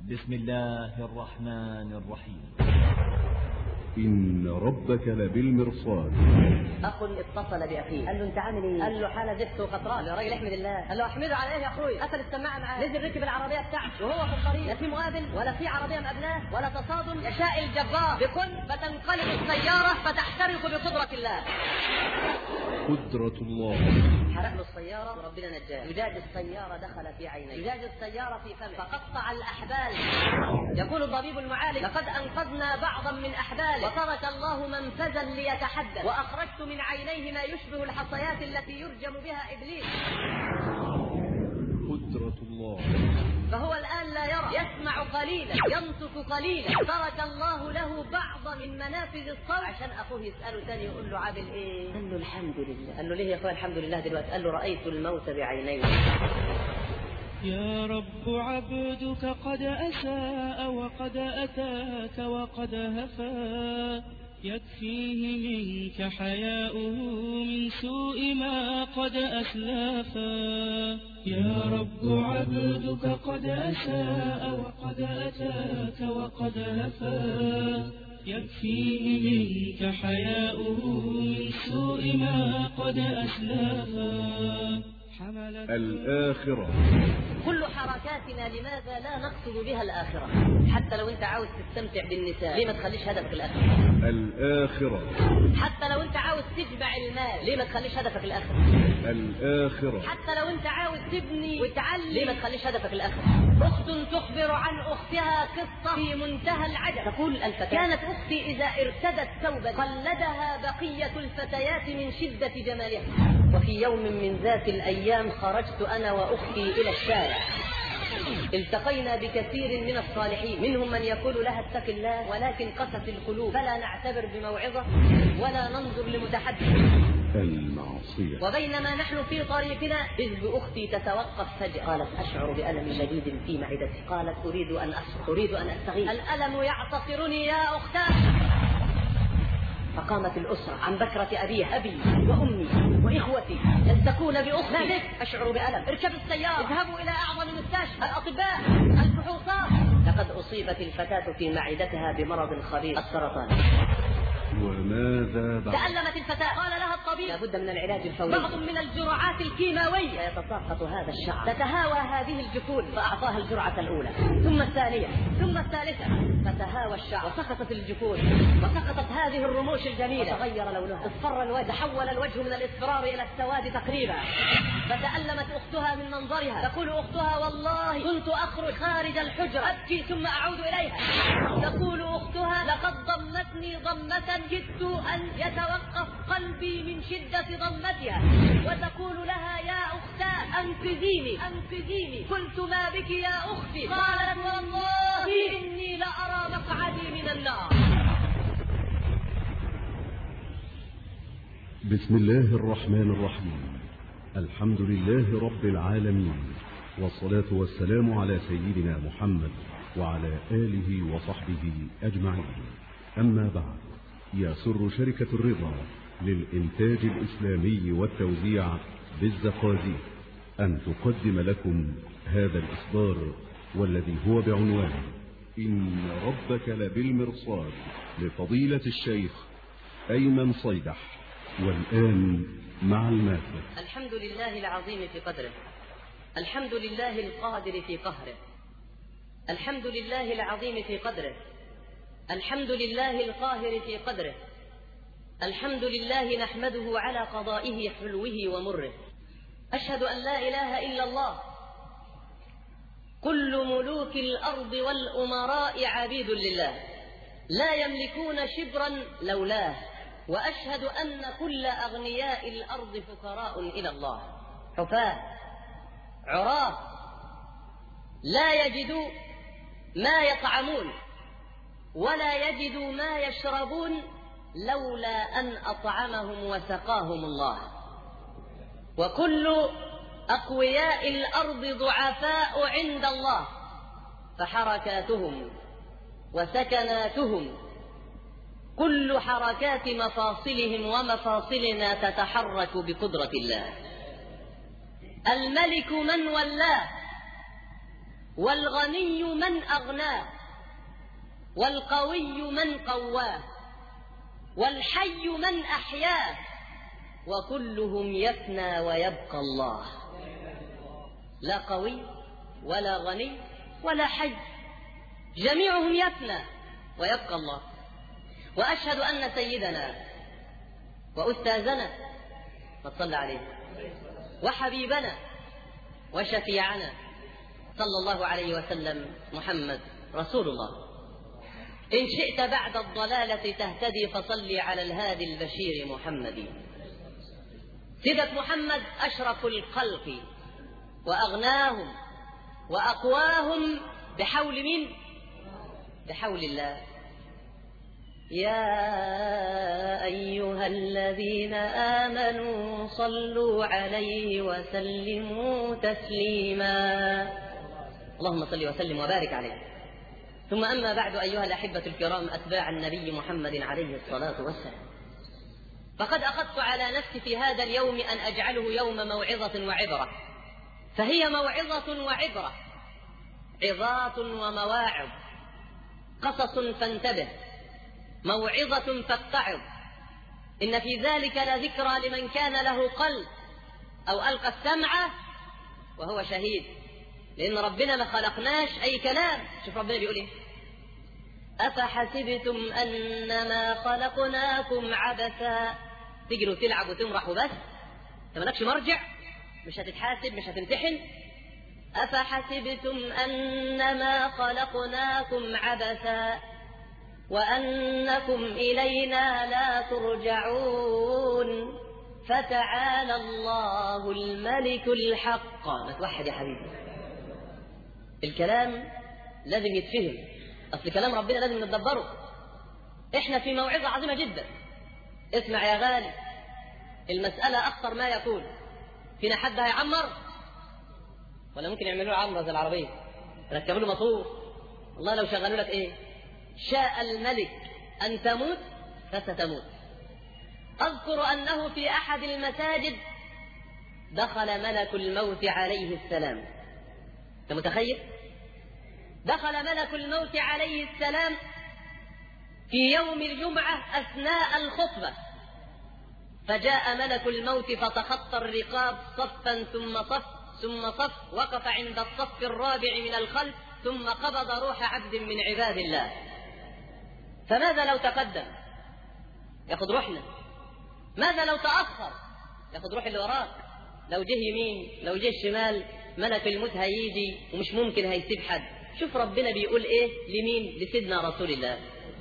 بسم الله الرحمن الرحيم إن ربك لبالمرصاد اخ اتصل باخيه قال له انت عامل ايه؟ قال له حاله زفت وقطران قال له يا راجل احمد الله قال له احمده على ايه يا اخويا؟ قفل السماعه معاه نزل ركب العربيه بتاعته وهو في الطريق لا في مقابل ولا في عربيه مقابلاه ولا تصادم يشاء الجبار بكل فتنقلب السياره فتحترق بقدره الله قدرة الله حرق له السيارة وربنا نجاه زجاج السيارة دخل في عينيه زجاج السيارة في فمه فقطع الأحبال يقول الطبيب المعالج لقد أنقذنا بعضا من أحباله وترك الله منفذا ليتحدث وأخرجت من عينيه ما يشبه الحصيات التي يرجم بها إبليس قدرة الله فهو الآن لا يرى يسمع قليلا ينطق قليلا ترك الله له بعض من منافذ الصوت عشان أخوه يسأله تاني يقول له عامل إيه قال له الحمد لله قال له ليه يا أخويا الحمد لله دلوقتي قال له رأيت الموت بعيني يا رب عبدك قد أساء وقد أتاك وقد هفا يكفيه منك حياؤه من سوء ما قد أسلافا يا رب عبدك قد أساء وقد أتاك وقد هفا يكفيه منك حياؤه من سوء ما قد أسلافا حملت الآخرة كل حركاتنا لماذا لا نقصد بها الآخرة حتى لو أنت عاوز تستمتع بالنساء ليه ما تخليش هدفك الآخرة الآخرة حتى لو أنت عاوز تجمع المال ليه ما تخليش هدفك الآخرة الآخرة حتى لو انت عاوز تبني وتعلم ليه ما تخليش هدفك الاخر اخت تخبر عن اختها قصه في منتهى العجب تقول الفتاه كانت اختي اذا ارتدت ثوبا قلدها بقيه الفتيات من شده جمالها وفي يوم من ذات الايام خرجت انا واختي الى الشارع التقينا بكثير من الصالحين منهم من يقول لها اتق الله ولكن قست القلوب فلا نعتبر بموعظه ولا ننظر لمتحدث المعصية وبينما نحن في طريقنا إذ بأختي تتوقف فجأة قالت أشعر بألم شديد في معدتي قالت أريد أن أصرخ أريد أن أستغيث الألم يعتصرني يا أختاه فقامت الأسرة عن بكرة أبيه أبي وأمي وإخوتي يلتقون بأختي مالك أشعر بألم اركبوا السيارة اذهبوا إلى أعظم مستشفى الأطباء الفحوصات لقد أصيبت الفتاة في معدتها بمرض خبيث السرطان وماذا بعد تألمت الفتاة قال لها الطبيب لابد من العلاج الفوري بعض من الجرعات الكيماوية يتساقط هذا الشعر تتهاوى هذه الجفون فأعطاها الجرعة الأولى ثم الثانية ثم الثالثة فتهاوى الشعر وسقطت الجفون وسقطت هذه الرموش الجميلة وتغير لونها اصفر الوجه تحول الوجه من الاصفرار إلى السواد تقريبا فتألمت أختها من منظرها تقول أختها والله كنت أخرج خارج الحجرة أبكي ثم أعود إليها تقول أختها لقد ضمتني ضمة كدت أن يتوقف قلبي من شدة ضمتها وتقول لها يا أختاه أنقذيني أنقذيني قلت ما بك يا أختي قالت والله إني لأرى مقعدي من النار بسم الله الرحمن الرحيم الحمد لله رب العالمين والصلاة والسلام على سيدنا محمد وعلى آله وصحبه أجمعين أما بعد يسر شركة الرضا للإنتاج الإسلامي والتوزيع بالزقازيق أن تقدم لكم هذا الإصدار والذي هو بعنوان إن ربك لبالمرصاد لفضيلة الشيخ أيمن صيدح والآن مع المادة الحمد لله العظيم في قدره الحمد لله القادر في قهره الحمد لله العظيم في قدره الحمد لله القاهر في قدره الحمد لله نحمده على قضائه حلوه ومره أشهد أن لا إله إلا الله كل ملوك الأرض والأمراء عبيد لله لا يملكون شبرا لولاه وأشهد أن كل أغنياء الأرض فقراء إلى الله حفاة عراة لا يجدوا ما يطعمون ولا يجدوا ما يشربون لولا أن أطعمهم وسقاهم الله وكل أقوياء الأرض ضعفاء عند الله فحركاتهم وسكناتهم كل حركات مفاصلهم ومفاصلنا تتحرك بقدرة الله الملك من ولاه والغني من أغناه والقوي من قواه والحي من أحياه وكلهم يفنى ويبقى الله لا قوي ولا غني ولا حي جميعهم يفنى ويبقى الله وأشهد أن سيدنا وأستاذنا ما تصلى عليه وحبيبنا وشفيعنا صلى الله عليه وسلم محمد رسول الله إن شئت بعد الضلالة تهتدي فصل على الهادي البشير محمد سيدة محمد أشرف الخلق وأغناهم وأقواهم بحول من بحول الله يا أيها الذين آمنوا صلوا عليه وسلموا تسليما اللهم صل وسلم وبارك عليه ثم أما بعد أيها الأحبة الكرام أتباع النبي محمد عليه الصلاة والسلام فقد أخذت على نفسي في هذا اليوم أن أجعله يوم موعظة وعبرة فهي موعظة وعبرة عظات ومواعظ قصص فانتبه موعظة فاتعظ إن في ذلك لذكرى لمن كان له قلب أو ألقى السمع وهو شهيد لأن ربنا ما خلقناش أي كلام شوف ربنا بيقول إيه أفحسبتم أنما خلقناكم عبثا تجروا تلعبوا وتمرحوا بس أنت مالكش مرجع مش هتتحاسب مش هتمتحن أفحسبتم أنما خلقناكم عبثا وأنكم إلينا لا ترجعون فتعالى الله الملك الحق ما توحد يا حبيبي الكلام لازم يتفهم أصل كلام ربنا لازم نتدبره إحنا في موعظة عظيمة جدا اسمع يا غالي المسألة أخطر ما يكون فينا حد هيعمر ولا ممكن يعملوا له عمرة زي العربية ركبوا له موتور والله لو شغلوا لك إيه شاء الملك أن تموت فستموت أذكر أنه في أحد المساجد دخل ملك الموت عليه السلام أنت متخيل؟ دخل ملك الموت عليه السلام في يوم الجمعة أثناء الخطبة فجاء ملك الموت فتخطى الرقاب صفا ثم صف ثم صف وقف عند الصف الرابع من الخلف ثم قبض روح عبد من عباد الله فماذا لو تقدم ياخذ روحنا ماذا لو تأخر ياخذ روح اللي وراك لو جه يمين لو جه شمال ملك الموت هيجي ومش ممكن هيسيب حد شوف ربنا بيقول ايه لمين لسيدنا رسول الله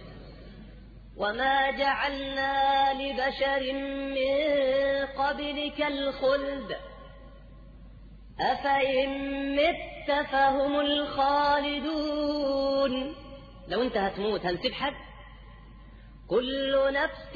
وما جعلنا لبشر من قبلك الخلد أفإن مت فهم الخالدون لو انت هتموت هنسيب حد كل نفس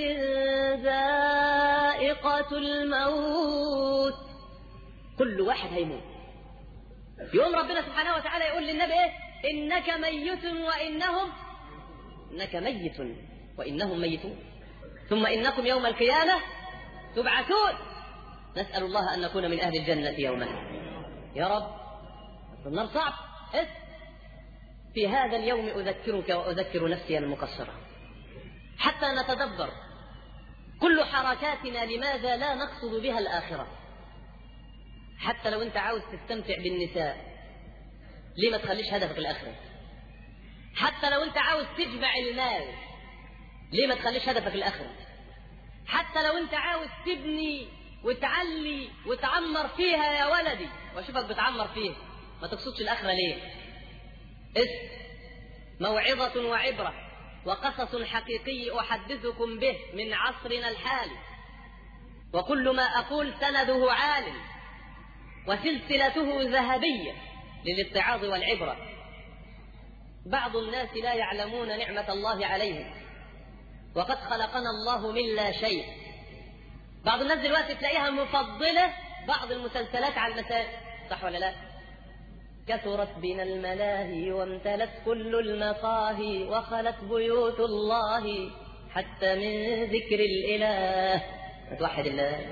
ذائقة الموت كل واحد هيموت يوم ربنا سبحانه وتعالى يقول للنبي ايه انك ميت وانهم انك ميت وانهم ميتون ثم انكم يوم القيامه تبعثون نسال الله ان نكون من اهل الجنه يومها يا رب النار صعب إيه؟ في هذا اليوم اذكرك واذكر نفسي المقصره حتى نتدبر كل حركاتنا لماذا لا نقصد بها الاخره حتى لو انت عاوز تستمتع بالنساء ليه ما تخليش هدفك الاخره حتى لو انت عاوز تجمع المال ليه ما تخليش هدفك الاخره حتى لو انت عاوز تبني وتعلي وتعمر فيها يا ولدي واشوفك بتعمر فيها ما تقصدش الاخره ليه اسم موعظه وعبره وقصص حقيقي احدثكم به من عصرنا الحالي وكل ما اقول سنده عالٍ وسلسلته ذهبية للاتعاظ والعبرة بعض الناس لا يعلمون نعمة الله عليهم وقد خلقنا الله من لا شيء بعض الناس دلوقتي تلاقيها مفضلة بعض المسلسلات على المساجد صح ولا لا كثرت بنا الملاهي وامتلت كل المقاهي وخلت بيوت الله حتى من ذكر الإله توحد الله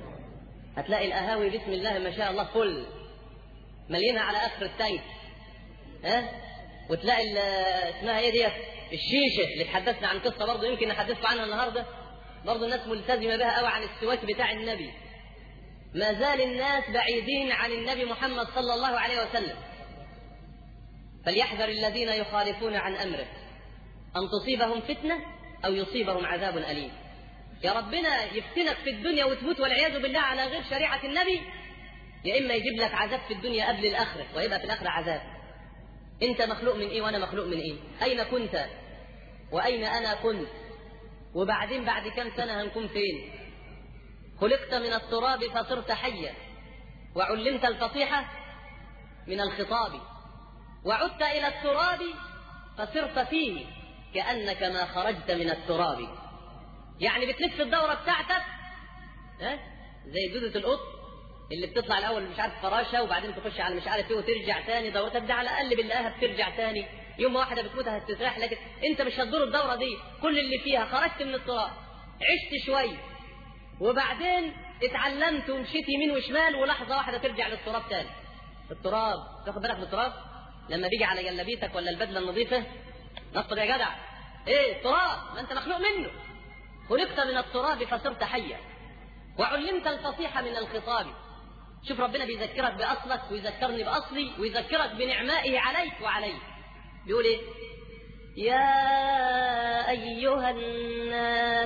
هتلاقي القهاوي بسم الله ما شاء الله فل مليانة على آخر التانك ها وتلاقي ال- اسمها ايه ديت الشيشه اللي تحدثنا عن قصه برضه يمكن نحدثكم عنها النهارده برضه الناس ملتزمه بها قوي عن السواك بتاع النبي ما زال الناس بعيدين عن النبي محمد صلى الله عليه وسلم فليحذر الذين يخالفون عن امره ان تصيبهم فتنه او يصيبهم عذاب اليم يا ربنا يفتنك في الدنيا وتموت والعياذ بالله على غير شريعه النبي يا اما يجيب لك عذاب في الدنيا قبل الاخره ويبقى في الاخره عذاب انت مخلوق من ايه وانا مخلوق من ايه اين كنت واين انا كنت وبعدين بعد كم سنه هنكون فين خلقت من التراب فصرت حيا وعلمت الفصيحه من الخطاب وعدت الى التراب فصرت فيه كانك ما خرجت من التراب يعني بتلف الدوره بتاعتك ها زي دودة القط اللي بتطلع الاول مش عارف فراشه وبعدين تخش على مش عارف ايه وترجع تاني دورتها ده على الاقل بالله بترجع تاني يوم واحده بتموت هتتراح لكن انت مش هتدور الدوره دي كل اللي فيها خرجت من التراب عشت شويه وبعدين اتعلمت ومشيت يمين وشمال ولحظه واحده ترجع للتراب تاني التراب تاخد بالك من التراب لما بيجي على جلابيتك ولا البدله النظيفه نطر يا جدع ايه التراب ما انت مخلوق منه خلقت من التراب فصرت حيا وعلمت الفصيحة من الخطاب شوف ربنا بيذكرك بأصلك ويذكرني بأصلي ويذكرك بنعمائه عليك وعلي بيقول ايه يا أيها الناس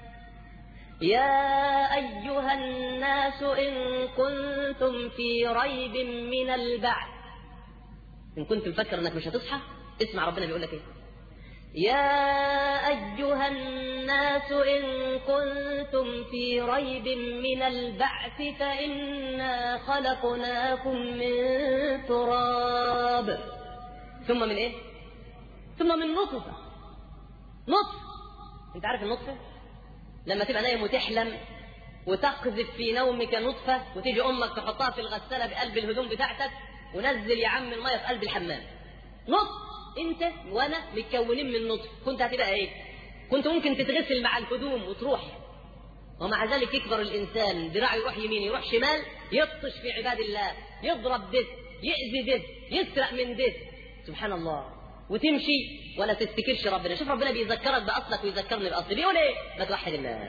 يا أيها الناس إن كنتم في ريب من البعث إن كنت مفكر إنك مش هتصحى اسمع ربنا بيقول لك إيه يا أيها الناس إن كنتم في ريب من البعث فإنا خلقناكم من تراب ثم من إيه؟ ثم من نطفة نطفة أنت عارف النطفة؟ لما تبقى نايم وتحلم وتقذف في نومك نطفة وتيجي أمك تحطها في الغسالة بقلب الهدوم بتاعتك ونزل يا عم المية في قلب الحمام نطفة انت وانا متكونين من نطف كنت هتبقى ايه كنت ممكن تتغسل مع الهدوم وتروح ومع ذلك يكبر الانسان ذراعه يروح يمين يروح شمال يبطش في عباد الله يضرب ده يأذي ده يسرق من ده سبحان الله وتمشي ولا تفتكرش ربنا شوف ربنا بيذكرك باصلك ويذكرني باصلي بيقول ايه ما توحد الله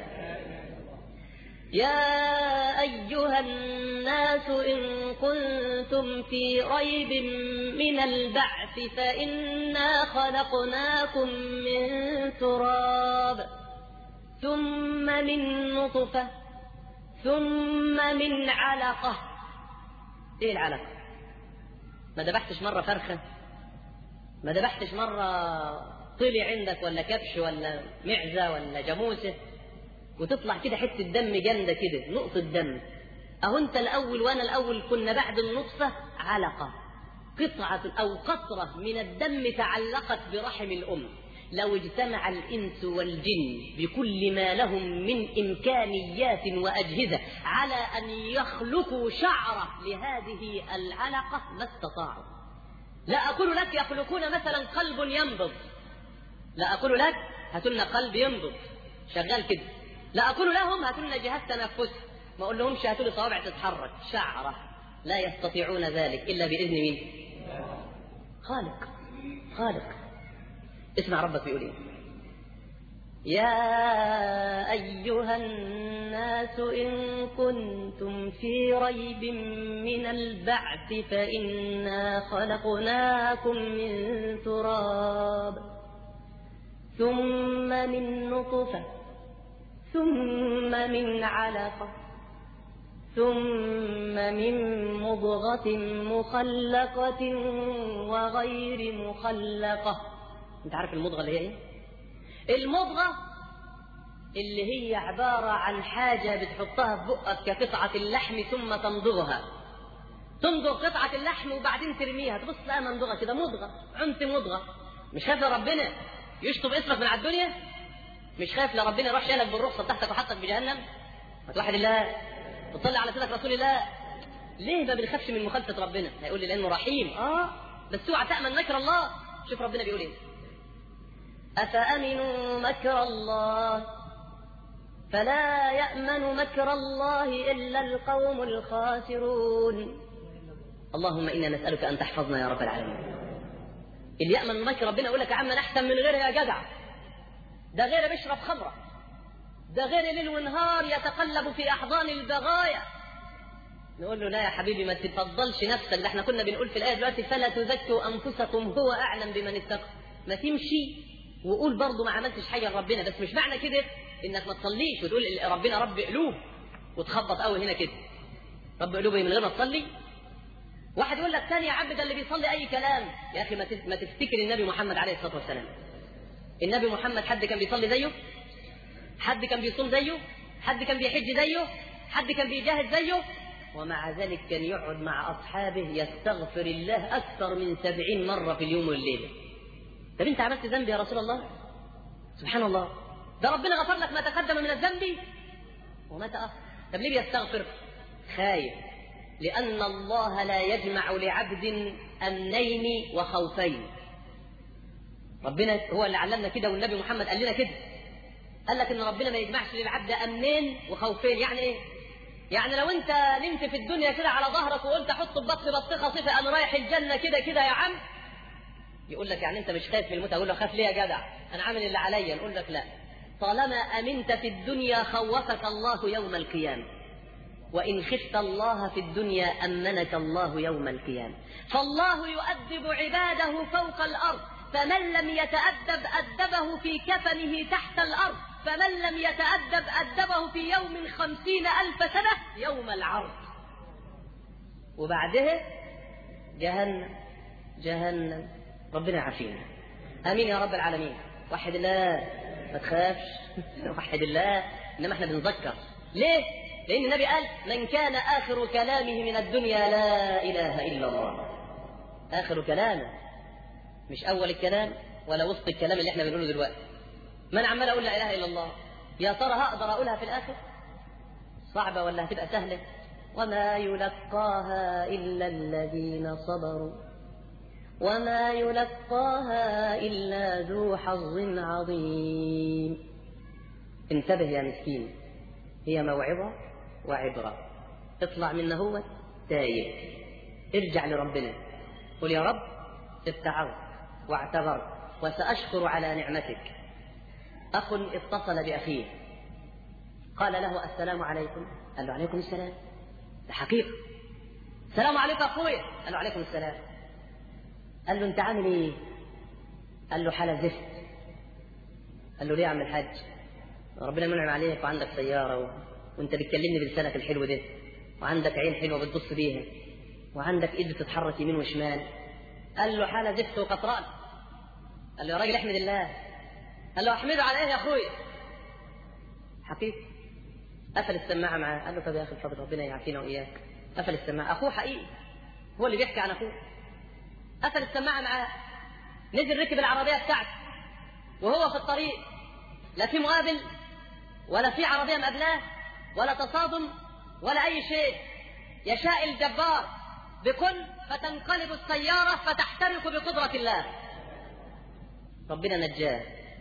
يا أيها الناس إن كنتم في ريب من البعث فإنا خلقناكم من تراب ثم من نطفة ثم من علقة إيه العلقة؟ ما ذبحتش مرة فرخة؟ ما ذبحتش مرة طلي عندك ولا كبش ولا معزة ولا جاموسة؟ وتطلع كده حته دم جامده كده نقطه دم اهو انت الاول وانا الاول كنا بعد النطفه علقه قطعه او قطره من الدم تعلقت برحم الام لو اجتمع الانس والجن بكل ما لهم من امكانيات واجهزه على ان يخلقوا شعره لهذه العلقه ما استطاعوا لا اقول لك يخلقون مثلا قلب ينبض لا اقول لك هاتوا لنا قلب ينبض شغال كده لا أقول لهم هاتوا لنا جهاز تنفس ما أقول لهمش هاتوا لي صوابع تتحرك شعرة لا يستطيعون ذلك إلا بإذن مين؟ خالق خالق اسمع ربك بيقول إيه يا أيها الناس إن كنتم في ريب من البعث فإنا خلقناكم من تراب ثم من نطفة ثم من علقة ثم من مضغة مخلقة وغير مخلقة انت عارف المضغة اللي هي ايه المضغة اللي هي عبارة عن حاجة بتحطها في بقك كقطعة اللحم ثم تمضغها تمضغ قطعة اللحم وبعدين ترميها تبص لها ممضغة كده مضغة عنت مضغة مش خايف ربنا يشطب اسمك من على الدنيا مش خايف لا ربنا يروح شالك بالرخصه بتاعتك وحطك بجهنم هتوحد الله وتصلي على سيدك رسول الله ليه ما بنخافش من مخالفه ربنا هيقول لي لانه رحيم اه بس اوعى تامن مكر الله شوف ربنا بيقول ايه افامنوا مكر الله فلا يامن مكر الله الا القوم الخاسرون اللهم انا نسالك ان تحفظنا يا رب العالمين اللي يأمن مكر ربنا يقول لك يا عم أنا أحسن من غيري يا جدع ده غيري بيشرب خمرة ده غيري ليل ونهار يتقلب في أحضان البغايا نقول له لا يا حبيبي ما تفضلش نفسك ده احنا كنا بنقول في الآية دلوقتي فلا تزكوا أنفسكم هو أعلم بمن اتقى ما تمشي وقول برضه ما عملتش حاجة لربنا بس مش معنى كده إنك ما تصليش وتقول ربنا رب قلوب وتخبط قوي هنا كده رب قلوبي من غير ما تصلي واحد يقول لك ثاني يا عبد ده اللي بيصلي أي كلام يا أخي ما تفتكر النبي محمد عليه الصلاة والسلام النبي محمد حد كان بيصلي زيه حد كان بيصوم زيه حد كان بيحج زيه حد كان بيجاهد زيه ومع ذلك كان يقعد مع أصحابه يستغفر الله أكثر من سبعين مرة في اليوم والليلة طب أنت عملت ذنب يا رسول الله سبحان الله ده ربنا غفر لك ما تقدم من الذنب وما تأخر طب ليه بيستغفر خايف لأن الله لا يجمع لعبد أمنين وخوفين ربنا هو اللي علمنا كده والنبي محمد قال لنا كده قال لك ان ربنا ما يجمعش للعبد امنين وخوفين يعني ايه يعني لو انت نمت في الدنيا كده على ظهرك وقلت احط ببط بطيخه صفه انا رايح الجنه كده كده يا عم يقول لك يعني انت مش خايف من الموت اقول له خاف ليه يا جدع انا عامل اللي عليا نقول لك لا طالما امنت في الدنيا خوفك الله يوم القيامه وان خفت الله في الدنيا امنك الله يوم القيامه فالله يؤدب عباده فوق الارض فمن لم يتأدب أدبه في كفنه تحت الأرض فمن لم يتأدب أدبه في يوم خمسين ألف سنة يوم العرض وبعدها جهنم جهنم ربنا يعافينا آمين يا رب العالمين وحد الله ما تخافش وحد الله إنما احنا بنذكر ليه؟ لأن النبي قال من كان آخر كلامه من الدنيا لا إله إلا الله آخر كلامه مش أول الكلام ولا وسط الكلام اللي احنا بنقوله دلوقتي ما أنا عمال أقول لا إله إلا الله يا ترى هقدر أقولها في الآخر صعبة ولا هتبقى سهلة وما يلقاها إلا الذين صبروا وما يلقاها إلا ذو حظ عظيم انتبه يا مسكين هي موعظة وعبرة اطلع من هو تايه ارجع لربنا قل يا رب استعرت واعتبرت وسأشكر على نعمتك أخ اتصل بأخيه قال له السلام عليكم قال له عليكم السلام ده حقيقة السلام عليكم أخويا قال له عليكم السلام قال له أنت عامل إيه قال له حالة زفت قال له ليه يا عم الحاج ربنا منعم عليك وعندك سيارة و... وانت بتكلمني بلسانك الحلو ده وعندك عين حلوة بتبص بيها وعندك ايد بتتحرك يمين وشمال قال له حالة زفت وقطران قال له يا راجل احمد الله قال له احمده على ايه يا اخويا حقيقي قفل السماعة معاه قال له طب يا اخي الفضل ربنا يعافينا واياك قفل السماعة اخوه حقيقي هو اللي بيحكي عن اخوه قفل السماعة معاه نزل ركب العربية بتاعته وهو في الطريق لا في مقابل ولا في عربية مقابلاه ولا تصادم ولا أي شيء يشاء الجبار بكل فتنقلب السيارة فتحترق بقدرة الله ربنا نجاه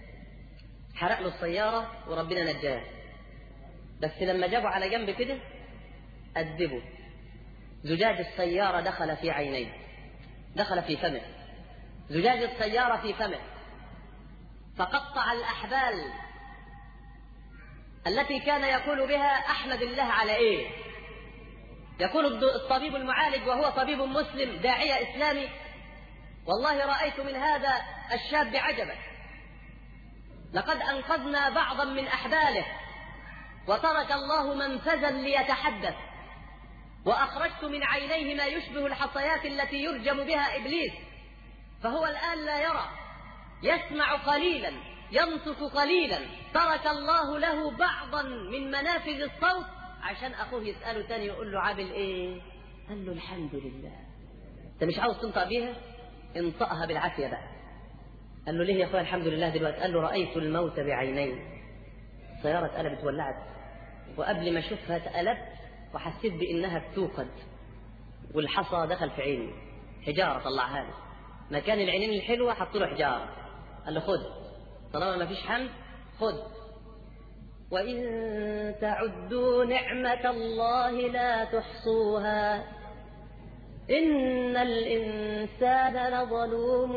حرق له السيارة وربنا نجاه بس لما جابوا على جنب كده أدبوا زجاج السيارة دخل في عينيه دخل في فمه زجاج السيارة في فمه فقطع الأحبال التي كان يقول بها أحمد الله على إيه يقول الطبيب المعالج وهو طبيب مسلم داعية إسلامي والله رأيت من هذا الشاب عجبا لقد أنقذنا بعضا من أحباله وترك الله منفذا ليتحدث وأخرجت من عينيه ما يشبه الحصيات التي يرجم بها إبليس فهو الآن لا يرى يسمع قليلا ينطق قليلا ترك الله له بعضا من منافذ الصوت عشان أخوه يسأله تاني يقول له عامل إيه قال له الحمد لله أنت مش عاوز تنطق بيها انطقها بالعافية بقى قال له ليه يا أخويا الحمد لله دلوقتي قال له رأيت الموت بعيني السيارة اتقلبت ولعت وقبل ما أشوفها اتقلبت وحسيت بإنها بتوقد والحصى دخل في عيني حجارة طلعها لي مكان العينين الحلوة حطوا له حجارة قال له خد طالما ما فيش حمد خد وإن تعدوا نعمة الله لا تحصوها إن الإنسان لظلوم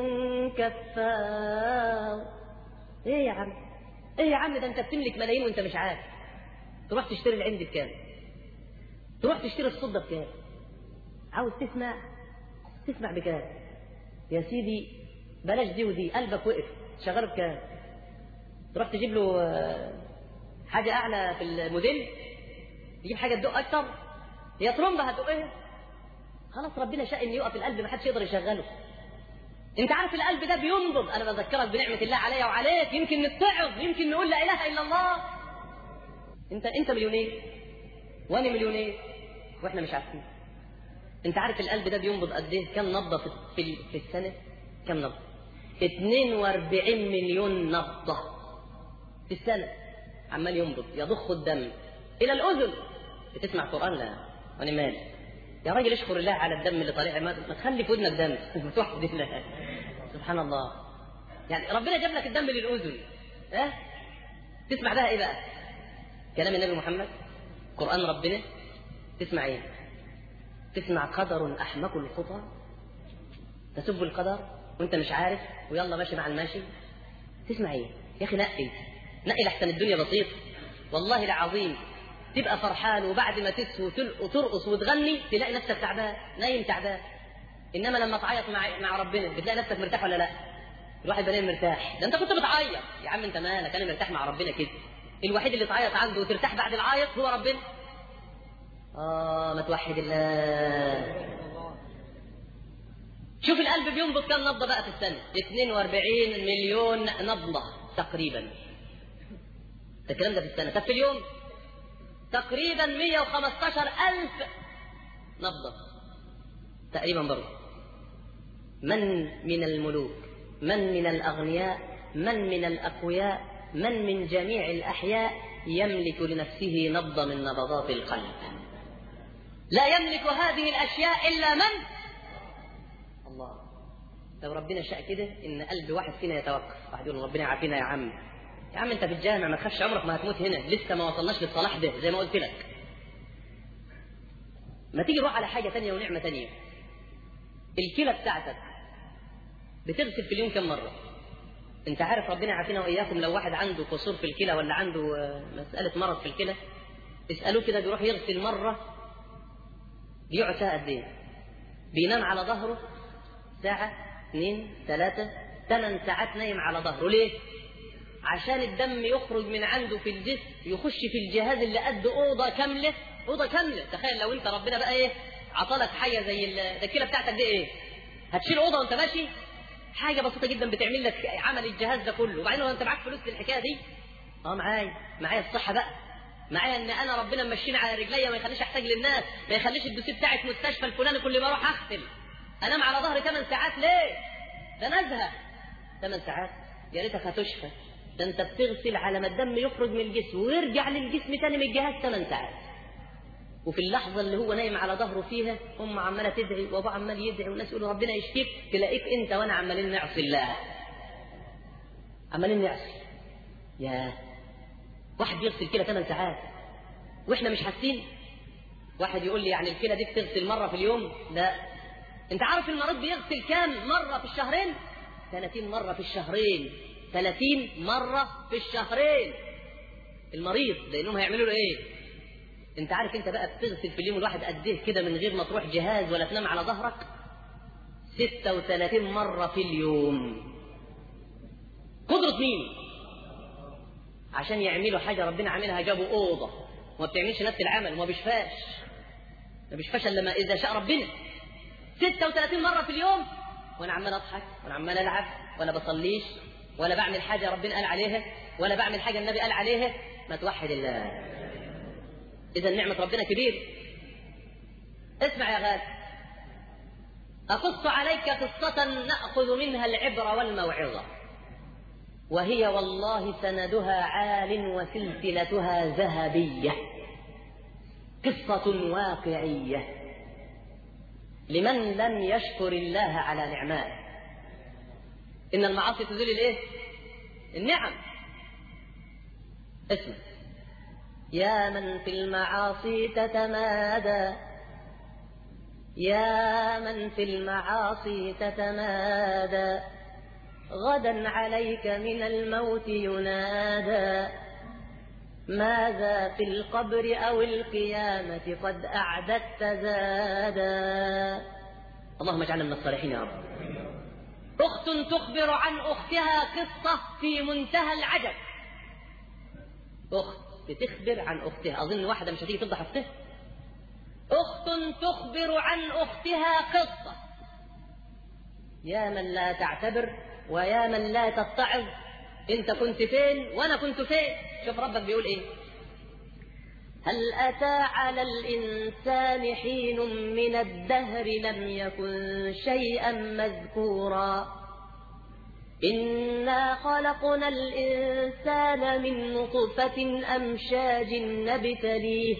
كفار إيه يا عم إيه يا عم ده أنت بتملك ملايين وأنت مش عارف تروح تشتري العند بكام تروح تشتري الصدة بكام عاوز تسمع تسمع بكام يا سيدي بلاش دي ودي قلبك وقف شغاله بكام تروح تجيب له آه، حاجة أعلى في الموديل تجيب حاجة تدق أكتر هي ترمبة هتدقها خلاص ربنا شاء إن يقف القلب ما حدش يقدر يشغله أنت عارف القلب ده بينبض أنا بذكرك بنعمة الله عليا وعليك يمكن نتعظ يمكن نقول لا إله إلا الله أنت أنت مليونير وأنا مليونير وإحنا مش عارفين أنت عارف القلب ده بينبض قد إيه كم نبضة في, في, في السنة كم نبضة 42 مليون نبضة في السنة عمال ينبض يضخ الدم إلى الأذن بتسمع قرآن لا وأنا مالي يا راجل اشكر الله على الدم اللي طالع ما ما تخلي في ودنك دم توحد الله سبحان الله يعني ربنا جاب لك الدم للأذن ها أه؟ تسمع بها إيه بقى كلام النبي محمد قرآن ربنا تسمع إيه تسمع قدر أحمق الخطى تسب القدر وانت مش عارف ويلا ماشي مع الماشي تسمع ايه يا اخي نقي نقي لحسن الدنيا بسيط والله العظيم تبقى فرحان وبعد ما تسهو وترقص وتغني تلاقي نفسك تعبان نايم تعبان انما لما تعيط مع مع ربنا بتلاقي نفسك مرتاح ولا لا الواحد بنام مرتاح ده انت كنت بتعيط يا عم انت مالك انا مرتاح مع ربنا كده الوحيد اللي تعيط عنده وترتاح بعد العيط هو ربنا اه ما توحد الله شوف القلب بينبض كم نبضة بقى في السنة 42 مليون نبضة تقريبا ده الكلام ده في السنة طب في اليوم تقريبا 115 ألف نبضة تقريبا برضه من من الملوك من من الأغنياء من من الأقوياء من من جميع الأحياء يملك لنفسه نبضة من نبضات القلب لا يملك هذه الأشياء إلا من الله لو ربنا شاء كده ان قلب واحد فينا يتوقف واحد يقول ربنا يعافينا يا عم يا عم انت في الجامع ما تخافش عمرك ما هتموت هنا لسه ما وصلناش للصلاح ده زي ما قلت لك ما تيجي نروح على حاجه ثانيه ونعمه ثانيه الكلى بتاعتك بتغسل في اليوم كم مره انت عارف ربنا يعافينا واياكم لو واحد عنده قصور في الكلى ولا عنده مساله مرض في الكلى اسالوه كده بيروح يغسل مره بيقعد ساعه قد ايه بينام على ظهره ساعة اثنين ثلاثة ثمان ساعات نايم على ظهره ليه؟ عشان الدم يخرج من عنده في الجسم يخش في الجهاز اللي قد أوضة كاملة أوضة كاملة تخيل لو أنت ربنا بقى إيه عطلك حاجة زي الكلى بتاعتك دي إيه؟ هتشيل أوضة وأنت ماشي حاجة بسيطة جدا بتعمل لك عمل الجهاز ده كله وبعدين لو أنت معاك فلوس للحكاية دي أه معايا معايا الصحة بقى معايا ان انا ربنا ممشيني على رجليا ما يخليش احتاج للناس ما يخليش الدوسيه بتاعت مستشفى الفلاني كل ما اروح اغسل انام على ظهري ثمان ساعات ليه؟ ده نزهه ثمان ساعات يا ريتك هتشفى ده انت بتغسل على ما الدم يخرج من الجسم ويرجع للجسم تاني من الجهاز ثمان ساعات وفي اللحظة اللي هو نايم على ظهره فيها أم عمالة تدعي وأبوه عمال يدعي والناس يقولوا ربنا يشفيك تلاقيك أنت وأنا عمالين نعصي الله عمالين نعصي يا واحد بيغسل كده ثمان ساعات وإحنا مش حاسين واحد يقول لي يعني الكلى دي بتغسل مرة في اليوم لا انت عارف المريض بيغسل كام مرة في الشهرين 30 مرة في الشهرين 30 مرة في الشهرين المريض لانهم هيعملوا له ايه انت عارف انت بقى بتغسل في اليوم الواحد قد ايه كده من غير ما تروح جهاز ولا تنام على ظهرك 36 مرة في اليوم قدرة مين عشان يعملوا حاجة ربنا عاملها جابوا أوضة وما بتعملش نفس العمل وما بيشفاش ما بيشفاش إلا لما إذا شاء ربنا 36 مرة في اليوم وأنا عمال أضحك وأنا عمال ألعب وأنا بصليش ولا بعمل حاجة ربنا قال عليها ولا بعمل حاجة النبي قال عليها ما توحد الله إذا نعمة ربنا كبير اسمع يا غالي أقص عليك قصة نأخذ منها العبرة والموعظة وهي والله سندها عال وسلسلتها ذهبية قصة واقعية لمن لم يشكر الله على نعمائه إن المعاصي تزيل الإيه؟ النعم اسمع يا من في المعاصي تتمادى يا من في المعاصي تتمادى غدا عليك من الموت ينادى ماذا في القبر أو القيامة قد أعددت زادا اللهم اجعلنا من الصالحين يا رب أخت تخبر عن أختها قصة في منتهى العجب أخت بتخبر عن أختها أظن واحدة مش هتيجي تفضح أختها أخت تخبر عن أختها قصة يا من لا تعتبر ويا من لا تتعظ أنت كنت فين وأنا كنت فين شوف ربك بيقول إيه هل أتى على الإنسان حين من الدهر لم يكن شيئا مذكورا إنا خلقنا الإنسان من نطفة أمشاج نبتليه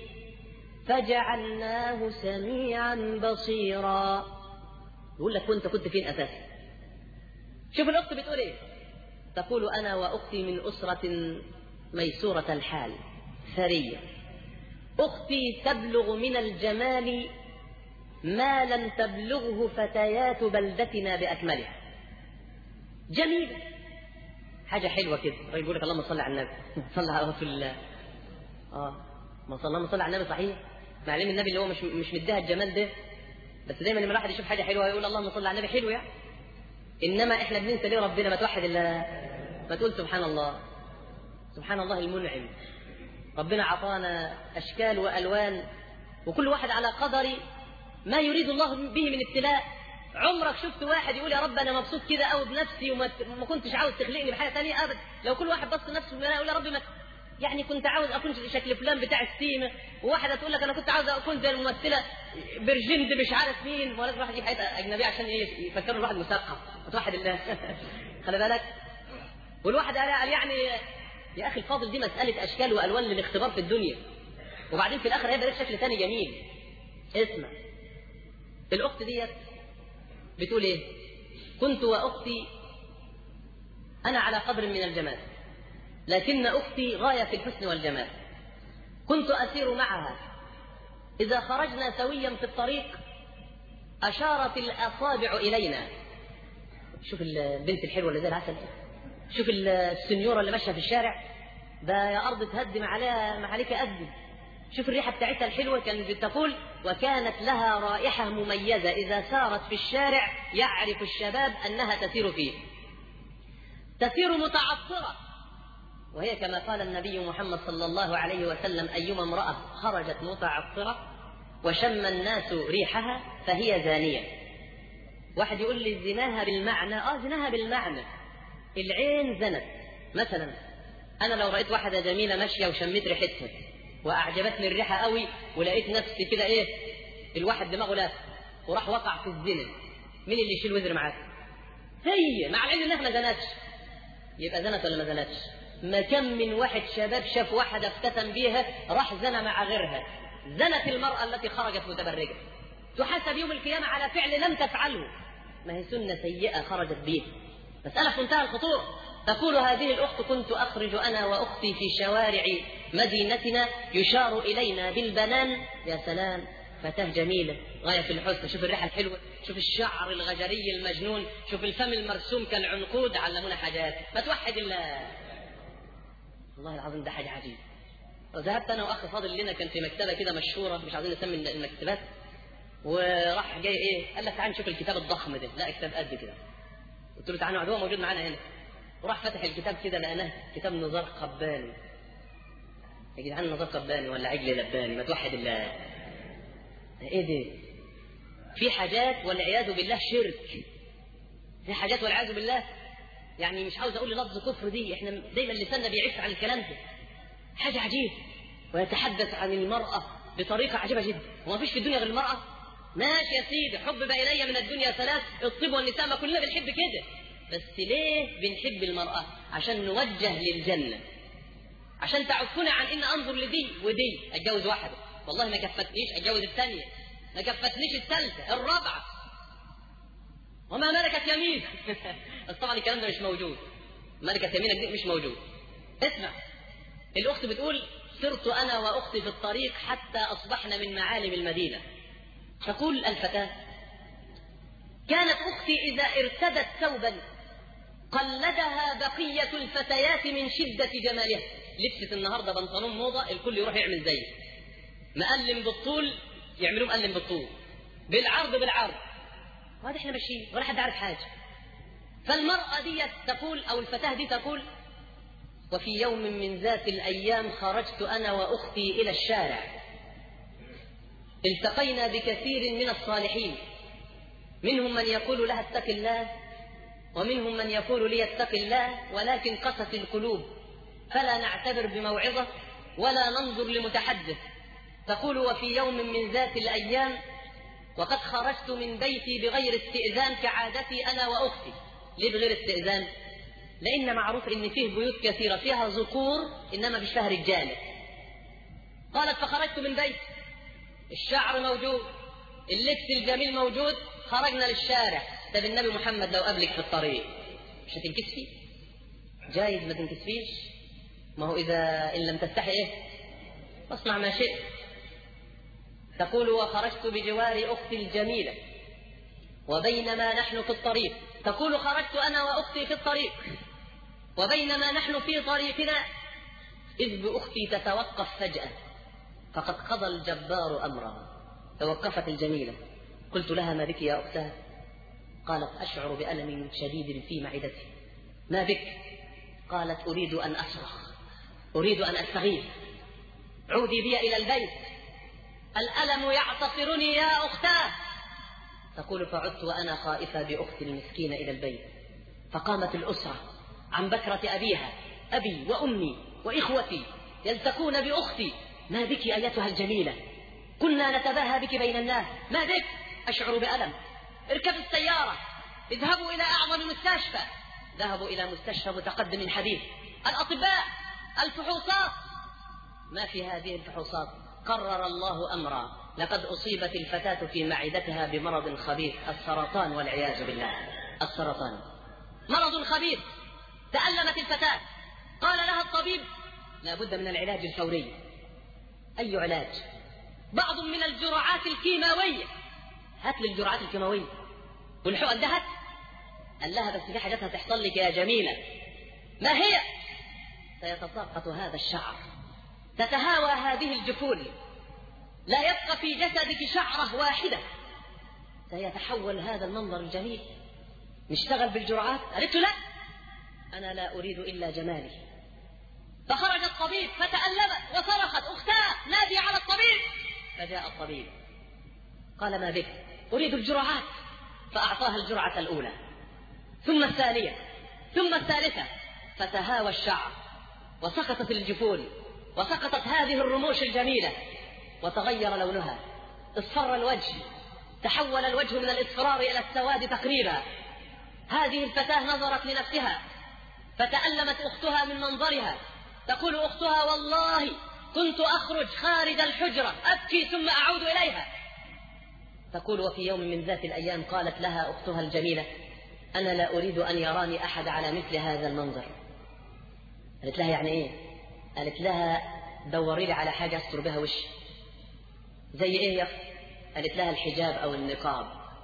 فجعلناه سميعا بصيرا يقول لك وانت كنت فين أساسا شوف الأخت بتقول إيه تقول أنا وأختي من أسرة ميسورة الحال ثرية أختي تبلغ من الجمال ما لم تبلغه فتيات بلدتنا بأكملها جميلة حاجة حلوة كده الراجل يقول لك اللهم صل على النبي صلى على رسول الله اه ما صلى اللهم صل على النبي صحيح مع علم النبي اللي هو مش مش مديها الجمال ده بس دايما لما الواحد يشوف حاجة حلوة يقول اللهم صل على النبي حلو يعني انما احنا بننسى ليه ربنا ما توحد الله ما تقول سبحان الله سبحان الله المنعم ربنا عطانا اشكال والوان وكل واحد على قدر ما يريد الله به من ابتلاء عمرك شفت واحد يقول يا رب انا مبسوط كده قوي بنفسي وما ما كنتش عاوز تخلقني بحاجه ثانيه ابدا لو كل واحد بص لنفسه يقول يا رب ما يعني كنت عاوز اكون شكل فلان بتاع السيمه وواحده تقول لك انا كنت عاوز اكون زي الممثله برجند مش عارف مين ولا واحد يجيب حاجه اجنبيه عشان ايه يفكروا الواحد مثقف وتوحد الله خلي بالك والواحد قال يعني يا اخي الفاضل دي مساله اشكال والوان للاختبار في الدنيا وبعدين في الاخر هيبقى لك شكل ثاني جميل اسمع الاخت ديت بتقول ايه كنت واختي انا على قدر من الجمال لكن اختي غايه في الحسن والجمال كنت اسير معها اذا خرجنا سويا في الطريق اشارت الاصابع الينا شوف البنت الحلوه اللي زي العسل شوف السنيوره اللي ماشيه في الشارع ده يا ارض تهدم عليها ما عليك قدي شوف الريحة بتاعتها الحلوة كانت بتقول وكانت لها رائحة مميزة إذا سارت في الشارع يعرف الشباب أنها تسير فيه تسير متعطرة وهي كما قال النبي محمد صلى الله عليه وسلم أيما امرأة خرجت متعطرة وشم الناس ريحها فهي زانية واحد يقول لي زناها بالمعنى اه زناها بالمعنى العين زنت مثلا انا لو رايت واحده جميله ماشيه وشميت ريحتها واعجبتني الريحه قوي ولقيت نفسي كده ايه الواحد دماغه لاف وراح وقع في الزنا مين اللي يشيل وزر معاك هي مع العلم انها ما زنتش يبقى زنت ولا ما زنتش ما كم من واحد شباب شاف واحده افتتن بيها راح زنى مع غيرها زنت المراه التي خرجت متبرجه تحاسب يوم القيامه على فعل لم تفعله ما هي سنه سيئه خرجت بيها مساله في منتهى الخطوره تقول هذه الأخت كنت أخرج أنا وأختي في شوارع مدينتنا يشار إلينا بالبنان يا سلام فتاة جميلة غاية في الحسن شوف الريحة الحلوة شوف الشعر الغجري المجنون شوف الفم المرسوم كالعنقود علمونا حاجات ما توحد الله والله العظيم ده حاجة عجيبة ذهبت أنا وأخ فاضل لنا كان في مكتبة كده مشهورة مش عايزين نسمي المكتبات وراح جاي إيه قال لك تعال نشوف الكتاب الضخم ده لا كتاب قد كده قلت له تعال نقعد هو موجود معانا هنا وراح فتح الكتاب كده لقناه كتاب نزار قباني يا جدعان نزار قباني ولا عجل لباني ما توحد الله ايه ده في حاجات والعياذ بالله شرك في حاجات والعياذ بالله يعني مش عاوز اقول لفظ كفر دي احنا دايما لساننا بيعف عن الكلام ده حاجه عجيبه ويتحدث عن المراه بطريقه عجيبه جدا وما فيش في الدنيا غير المراه ماشي يا سيدي حبب الي من الدنيا ثلاث الطب والنساء ما كلنا بنحب كده بس ليه بنحب المرأة عشان نوجه للجنة عشان تعفنا عن ان انظر لدي ودي اتجوز واحدة والله ما كفتنيش اتجوز الثانية ما كفتنيش الثالثة الرابعة وما ملكت يمين بس طبعا الكلام ده مش موجود ملكت يمينك دي مش موجود اسمع الاخت بتقول سرت انا واختي في الطريق حتى اصبحنا من معالم المدينه تقول الفتاة كانت أختي إذا ارتدت ثوبا قلدها بقية الفتيات من شدة جمالها لبست النهاردة بنطلون موضة الكل يروح يعمل زيه مقلم بالطول يعملوه مقلم بالطول بالعرض بالعرض وهذا احنا ماشيين ولا حد عارف حاجة فالمرأة دي تقول أو الفتاة دي تقول وفي يوم من ذات الأيام خرجت أنا وأختي إلى الشارع التقينا بكثير من الصالحين منهم من يقول لها اتق الله ومنهم من يقول لي اتق الله ولكن قست القلوب فلا نعتبر بموعظة ولا ننظر لمتحدث تقول وفي يوم من ذات الأيام وقد خرجت من بيتي بغير استئذان كعادتي أنا وأختي ليه بغير استئذان لأن معروف إن فيه بيوت كثيرة فيها ذكور إنما مش فيها رجال قالت فخرجت من بيتي الشعر موجود اللبس الجميل موجود خرجنا للشارع طب النبي محمد لو قابلك في الطريق مش هتنكسفي جايز ما تنكسفيش ما هو إذا إن لم تستحي إيه فاصنع ما شئت تقول وخرجت بجوار أختي الجميلة وبينما نحن في الطريق تقول خرجت أنا وأختي في الطريق وبينما نحن في طريقنا إذ بأختي تتوقف فجأة فقد قضى الجبار أمرا توقفت الجميلة قلت لها ما بك يا أختها قالت أشعر بألم شديد في معدتي ما بك قالت أريد أن أصرخ أريد أن أستغيث عودي بي إلى البيت الألم يعتصرني يا أختاه تقول فعدت وأنا خائفة بأختي المسكينة إلى البيت فقامت الأسرة عن بكرة أبيها أبي وأمي وإخوتي يلتقون بأختي ما بك أيتها الجميلة كنا نتباهى بك بين الناس ما بك أشعر بألم اركب السيارة اذهبوا إلى أعظم مستشفى ذهبوا إلى مستشفى متقدم حديث الأطباء الفحوصات ما في هذه الفحوصات قرر الله أمرا لقد أصيبت الفتاة في معدتها بمرض خبيث السرطان والعياذ بالله السرطان مرض خبيث تألمت الفتاة قال لها الطبيب لا بد من العلاج الفوري أي علاج بعض من الجرعات الكيماوية هات لي الجرعات الكيماوية والحقن دهت قال لها بس في حاجات هتحصل لك يا جميلة ما هي سيتساقط هذا الشعر تتهاوى هذه الجفون لا يبقى في جسدك شعرة واحدة سيتحول هذا المنظر الجميل نشتغل بالجرعات قالت له لا أنا لا أريد إلا جمالي فخرج الطبيب فتألمت وصرخت أختاه نادي على الطبيب فجاء الطبيب قال ما بك أريد الجرعات فأعطاها الجرعة الأولى ثم الثانية ثم الثالثة فتهاوى الشعر وسقطت الجفون وسقطت هذه الرموش الجميلة وتغير لونها اصفر الوجه تحول الوجه من الاصفرار إلى السواد تقريبا هذه الفتاة نظرت لنفسها فتألمت أختها من منظرها تقول أختها والله كنت أخرج خارج الحجرة أبكي ثم أعود إليها تقول وفي يوم من ذات الأيام قالت لها أختها الجميلة أنا لا أريد أن يراني أحد على مثل هذا المنظر قالت لها يعني إيه قالت لها دوري لي على حاجة أستر بها وشي زي إيه يا قالت لها الحجاب أو النقاب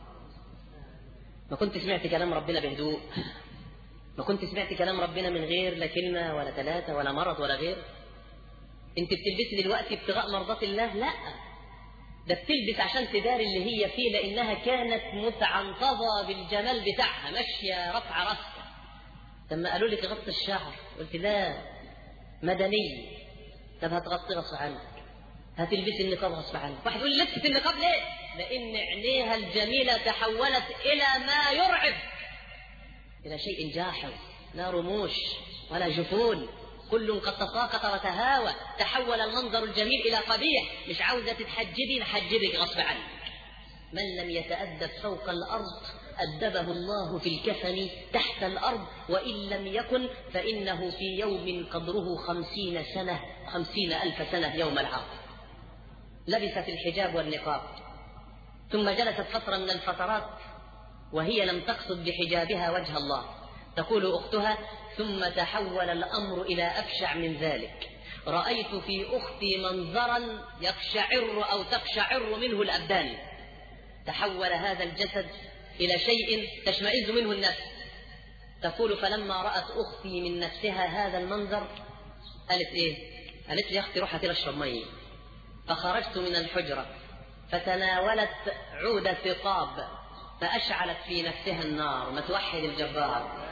ما كنت سمعت كلام ربنا بهدوء ما كنت سمعت كلام ربنا من غير لا كلمة ولا ثلاثة ولا مرض ولا غير انت بتلبسي دلوقتي ابتغاء مرضات الله لا ده بتلبس عشان تداري اللي هي فيه لانها كانت متعنطظه بالجمال بتاعها ماشيه رفع راسها لما قالوا لك غطي الشعر قلت لا مدني طب هتغطي غصب عنك هتلبسي النقاب غصب عنك واحد يقول لبست النقاب ليه لان عينيها الجميله تحولت الى ما يرعب الى شيء جاحظ لا رموش ولا جفون كل قد تساقط وتهاوى تحول المنظر الجميل إلى قبيح مش عاوزة تتحجبي نحجبك غصب عنك من لم يتأدب فوق الأرض أدبه الله في الكفن تحت الأرض وإن لم يكن فإنه في يوم قدره خمسين سنة خمسين ألف سنة يوم العرض لبست الحجاب والنقاب ثم جلست فترة من الفترات وهي لم تقصد بحجابها وجه الله تقول أختها ثم تحول الأمر إلى أبشع من ذلك رأيت في أختي منظرا يقشعر أو تقشعر منه الأبدان تحول هذا الجسد إلى شيء تشمئز منه النفس تقول فلما رأت أختي من نفسها هذا المنظر قالت إيه؟ قالت لي يا أختي روح كده اشرب مية فخرجت من الحجرة فتناولت عود ثقاب فأشعلت في نفسها النار ما توحد الجبار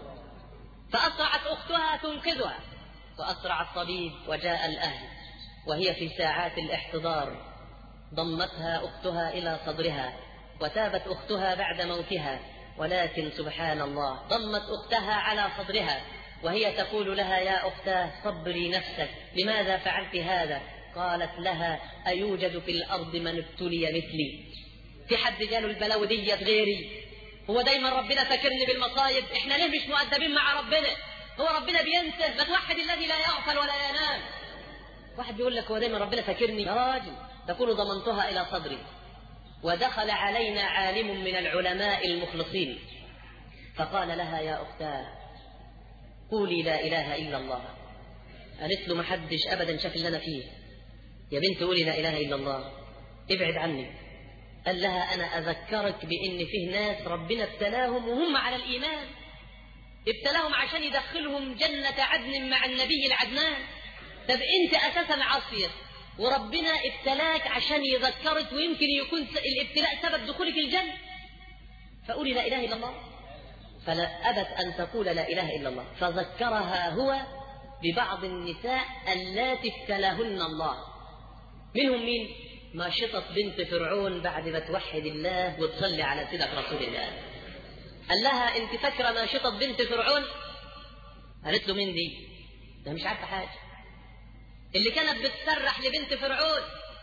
فأسرعت أختها تنقذها وأسرع الطبيب وجاء الأهل وهي في ساعات الاحتضار ضمتها أختها إلى صدرها وتابت أختها بعد موتها ولكن سبحان الله ضمت أختها على صدرها وهي تقول لها يا أختاه صبري نفسك لماذا فعلت هذا قالت لها أيوجد في الأرض من ابتلي مثلي في حد جاله البلاوي دي غيري هو دايما ربنا فاكرني بالمصايب احنا ليه مش مؤدبين مع ربنا هو ربنا بينسى ما توحد الذي لا يغفل ولا ينام واحد بيقول لك هو دايما ربنا فاكرني يا راجل تقول ضمنتها إلى صدري ودخل علينا عالم من العلماء المخلصين فقال لها يا أختاه قولي لا إله إلا الله قالت له ما حدش أبدا شاف اللي أنا فيه يا بنت قولي لا إله إلا الله ابعد عني قال لها أنا أذكرك بإن فيه ناس ربنا ابتلاهم وهم على الإيمان ابتلاهم عشان يدخلهم جنة عدن مع النبي العدنان طب أنت أساسا عاصية وربنا ابتلاك عشان يذكرك ويمكن يكون الابتلاء سبب دخولك الجنة فقولي لا إله إلا الله فلا أبت أن تقول لا إله إلا الله فذكرها هو ببعض النساء اللاتي ابتلاهن الله منهم مين ماشطة بنت فرعون بعد ما توحد الله وتصلي على سيدك رسول الله قال لها انت فاكره ماشطة بنت فرعون قالت له مين دي ده مش عارفه حاجه اللي كانت بتسرح لبنت فرعون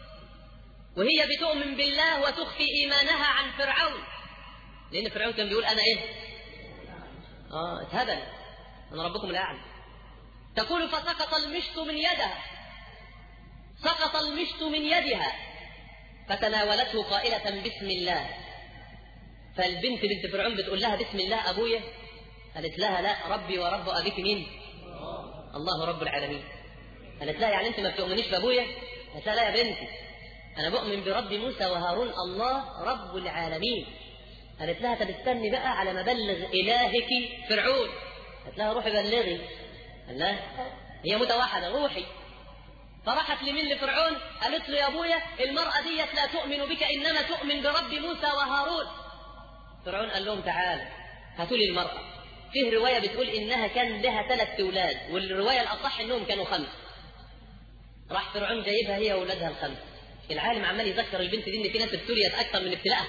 وهي بتؤمن بالله وتخفي ايمانها عن فرعون لان فرعون كان بيقول انا ايه اه اتهبل انا ربكم الاعلى تقول فسقط المشط من يدها سقط المشط من يدها فتناولته قائلة بسم الله فالبنت بنت فرعون بتقول لها بسم الله أبويا قالت لها لا ربي ورب أبيك مين الله رب العالمين قالت لها يعني أنت ما بتؤمنيش بأبويا قالت لها لا يا بنتي أنا بؤمن برب موسى وهارون الله رب العالمين قالت لها طب استني بقى على ما بلغ إلهك فرعون قالت لها روحي بلغي قال لها هي متوحدة روحي فراحت لمين لفرعون قالت له يا ابويا المرأة ديت لا تؤمن بك إنما تؤمن برب موسى وهارون فرعون قال لهم تعالى هاتوا لي المرأة فيه رواية بتقول إنها كان لها ثلاث أولاد والرواية الأصح إنهم كانوا خمس راح فرعون جايبها هي وأولادها الخمس العالم عمال يذكر البنت دي إن في ناس ابتليت أكثر من ابتلاءها